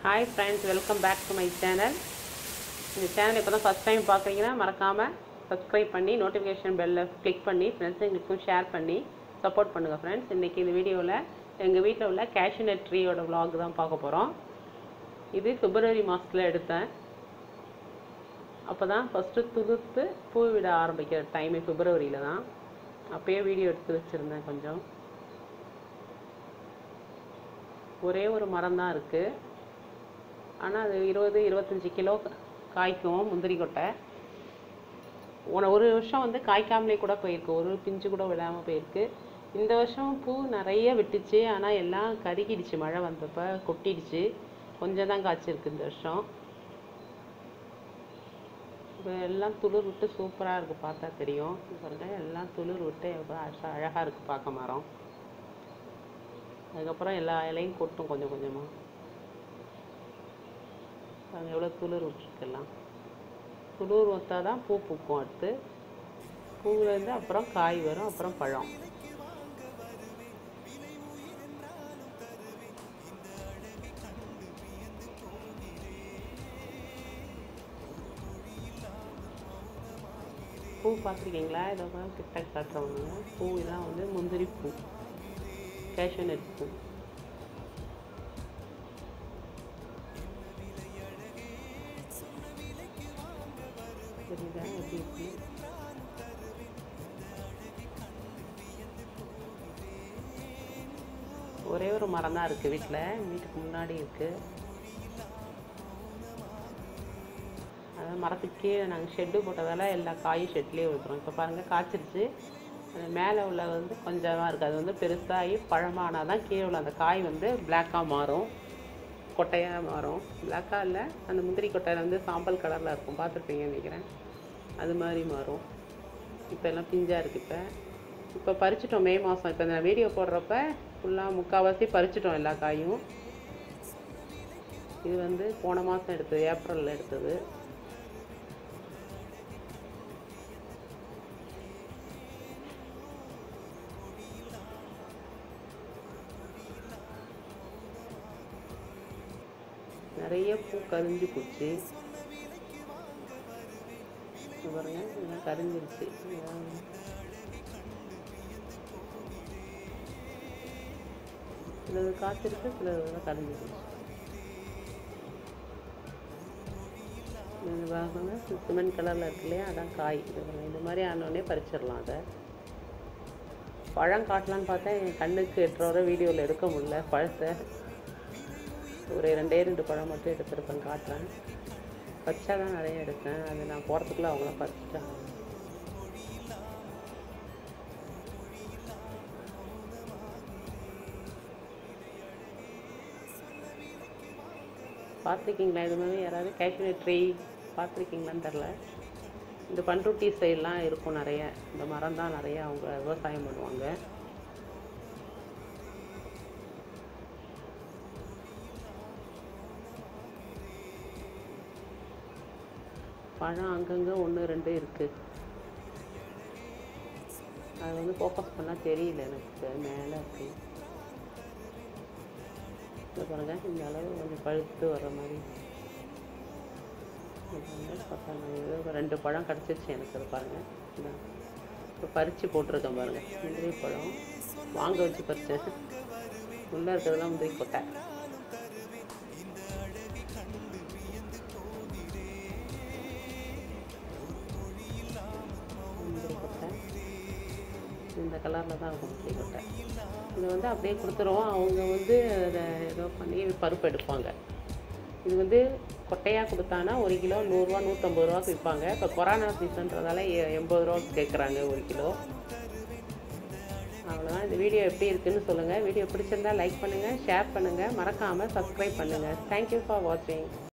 Hi friends welcome back to my channel இந்த channel இப்போ தான் ஃபஸ்ட் டைம் பார்க்குறீங்கன்னா மறக்காமல் சப்ஸ்கிரைப் பண்ணி நோட்டிஃபிகேஷன் பெல்லை கிளிக் பண்ணி ஃப்ரெண்ட்ஸுங்களுக்கும் ஷேர் பண்ணி சப்போர்ட் பண்ணுங்கள் ஃப்ரெண்ட்ஸ் இன்றைக்கி இந்த வீடியோவில் எங்கள் வீட்டில் உள்ள கேஷ்யூநட் ட்ரீயோட vlog தான் பார்க்க போகிறோம் இது பிப்ரவரி மாதத்தில் எடுத்தேன் அப்போ தான் ஃபஸ்ட்டு துளுர்த்து பூ விட ஆரம்பிக்கிற டைமு பிப்ரவரியில் தான் அப்போயே வீடியோ எடுத்து வச்சுருந்தேன் கொஞ்சம் ஒரே ஒரு மரம் தான் இருக்குது ஆனால் அது இருபது இருபத்தஞ்சி கிலோ காய்க்கும் முந்திரி கொட்டை உன ஒரு வருஷம் வந்து காய்க்காமலே கூட போயிருக்கு ஒரு பிஞ்சு கூட விடாமல் போயிருக்கு இந்த வருஷம் பூ நிறைய விட்டுச்சு ஆனால் எல்லாம் கருகிடுச்சு மழை வந்தப்போ கொட்டிடுச்சு கொஞ்சம் தான் காய்ச்சிருக்கு இந்த வருஷம் இப்போ எல்லாம் துளிர் விட்டு சூப்பராக இருக்குது பார்த்தா தெரியும் இங்க பாருங்க எல்லாம் துளிர் விட்டு எவ்வளோ அழகா அழகாக இருக்குது பார்க்க மரம் அதுக்கப்புறம் எல்லா இலையும் கொட்டும் கொஞ்சம் கொஞ்சமாக பாருங்க எவ்வளோ துளிர் விட்டுருக்கெல்லாம் துளிர் ஒத்தா தான் பூ பூக்கும் அடுத்து பூவிலேருந்து அப்புறம் காய் வரும் அப்புறம் பழம் பூ பார்த்துருக்கீங்களா இதை கூட கிட்ட காட்டுறவங்க பூ இதெல்லாம் வந்து முந்திரி பூ கேஷ்யூநட் பூ தெரியுதா எப்படி இருக்கு ஒரே ஒரு மரம் தான் இருக்குது வீட்டில் வீட்டுக்கு முன்னாடி இருக்குது அதான் மரத்துக்கு கீழே நாங்கள் ஷெட்டு போட்டதால் எல்லா காயும் ஷெட்லேயே விழுத்துறோம் இப்போ பாருங்கள் காய்ச்சிருச்சு அந்த மேலே உள்ள வந்து கொஞ்சமாக இருக்குது அது வந்து பெருசாகி பழமானால் தான் கீழே உள்ள அந்த காய் வந்து பிளாக்காக மாறும் கொட்டையாக மாறும் பிளாக்காக இல்லை அந்த முந்திரி கொட்டையில் வந்து சாம்பல் கலரில் இருக்கும் பார்த்துருப்பீங்கன்னு நினைக்கிறேன் அது மாதிரி மாறும் இப்போ எல்லாம் பிஞ்சாக இருக்குது இப்போ இப்போ பறிச்சிட்டோம் மே மாதம் இப்போ இந்த வீடியோ போடுறப்ப ஃபுல்லாக முக்கால்வாசி பறிச்சிட்டோம் எல்லா காயும் இது வந்து போன மாதம் எடுத்தது ஏப்ரலில் எடுத்தது நிறைய பூ கரிஞ்சு போச்சு இங்க பாருங்க இதெல்லாம் கரிஞ்சிருச்சு இதெல்லாம் சிலது காய்ச்சிருக்கு சிலது கரிஞ்சிருச்சு இது பாருங்க சிமெண்ட் கலரில் இருக்கு இல்லையா அதான் காய் இது பாருங்க. இது மாதிரி ஆனோடனே பறிச்சிடலாம் அதை பழம் காட்டலான்னு பார்த்தா என் கண்ணுக்கு எட்டுற வீடியோவில் எடுக்க முடியல பழத்தை ஒரு ரெண்டே ரெண்டு பழம் மட்டும் எடுத்திருப்பேன் காட்டுறேன் பச்சா தான் நிறைய எடுத்தேன் அது நான் போகிறதுக்குள்ள அவங்களாம் பறிச்சிட்டாங்க பார்த்துருக்கீங்களா இது மாதிரி யாராவது கேஷ்யூநட் ட்ரீ பார்த்துருக்கீங்களான்னு தெரில இந்த பண்ருட்டி சைட்லாம் இருக்கும் நிறைய இந்த மரம் தான் நிறைய அவங்க விவசாயம் பண்ணுவாங்க பழம் அங்கங்கே ஒன்று ரெண்டு இருக்குது அது வந்து ஃபோக்கஸ் பண்ணால் தெரியல எனக்கு மேலே இருக்கு இந்த பாருங்க இந்த அளவு கொஞ்சம் பழுத்து வர்ற மாதிரி இது பாருங்க, பத்தாம் தேதி ரெண்டு பழம் கிடச்சிருச்சு எனக்கு அது பாருங்கள் இதான் இப்போ பறித்து போட்டிருக்கேன் பாருங்கள் முந்திரி பழம் வாங்க வச்சு பறிச்சேன் உள்ளே இருக்கிறதுலாம் முந்திரி கொட்டை முந்திரி கொட்டை இந்த கலரில் தான் இருக்கும் முந்திரி கொட்டை இதை வந்து அப்படியே கொடுத்துருவோம் அவங்க வந்து அதை ஏதோ பண்ணி பருப்பு எடுப்பாங்க இது வந்து கொட்டையாக கொடுத்தானா ஒரு கிலோ நூறுரூவா நூற்றம்பது ரூபாக்கு விற்பாங்க இப்போ கொரோனா சீசன்றதால எ- எண்பது ரூபாக்கு கேட்குறாங்க ஒரு கிலோ அவ்வளோதான் இந்த வீடியோ எப்படி இருக்குன்னு சொல்லுங்கள் வீடியோ பிடிச்சிருந்தா லைக் பண்ணுங்கள் ஷேர் பண்ணுங்கள் மறக்காமல் சப்ஸ்கிரைப் பண்ணுங்கள் தேங்க்யூ ஃபார் வாட்சிங்